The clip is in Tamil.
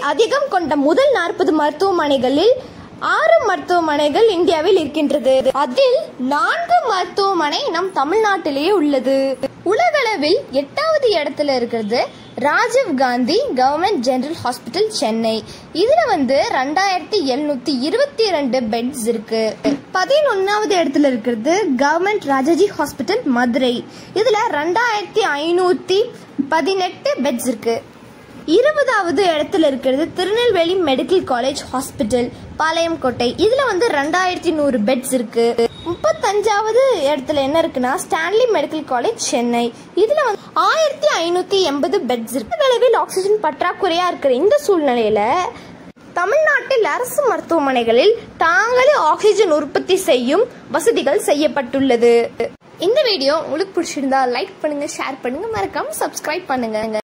அதிகம் கொண்ட முதல் நாற்பது மருத்துவமனைகளில் ஆறு மருத்துவமனைகள் இந்தியாவில் இருக்கின்றது அதில் நான்கு மருத்துவமனை நம் தமிழ்நாட்டிலேயே உள்ளது உலகளவில் எட்டாவது இடத்துல இருக்கிறது Rajiv Gandhi government general hospital Chennai இதுல வந்து ரெண்டாயிரத்தி எழுநூத்தி இருபத்தி ரெண்டு பெட்ஸ் இருக்கு பதினொன்னாவது இடத்துல இருக்கிறது கவர்மெண்ட் ராஜாஜி ஹாஸ்பிட்டல் மதுரை இதுல ரெண்டாயிரத்தி ஐநூத்தி பதினெட்டு பெட்ஸ் இருக்கு இருபதாவது இடத்துல இருக்கிறது Tirunelveli medical college hospital Palayamkottai இதுல வந்து ரெண்டாயிரத்தி நூறு பெட்ஸ் இருக்கு முப்பத்தஞ்சாவது இடத்துல என்ன இருக்குன்னா ஸ்டான்லி மெடிக்கல் காலேஜ் சென்னை இதுல வந்து ஆயிரத்தி ஐநூத்தி எண்பது பெட்ஸ் இருக்கு அளவில் ஆக்சிஜன் பற்றாக்குறையா இருக்கிற இந்த சூழ்நிலையில தமிழ்நாட்டில் அரசு மருத்துவமனைகளில் தாங்களே ஆக்சிஜன் உற்பத்தி செய்யும் வசதிகள் செய்யப்பட்டுள்ளது இந்த வீடியோ உங்களுக்கு பிடிச்சிருந்தா லைக் பண்ணுங்க ஷேர் பண்ணுங்க மறக்காம சப்ஸ்கிரைப் பண்ணுங்க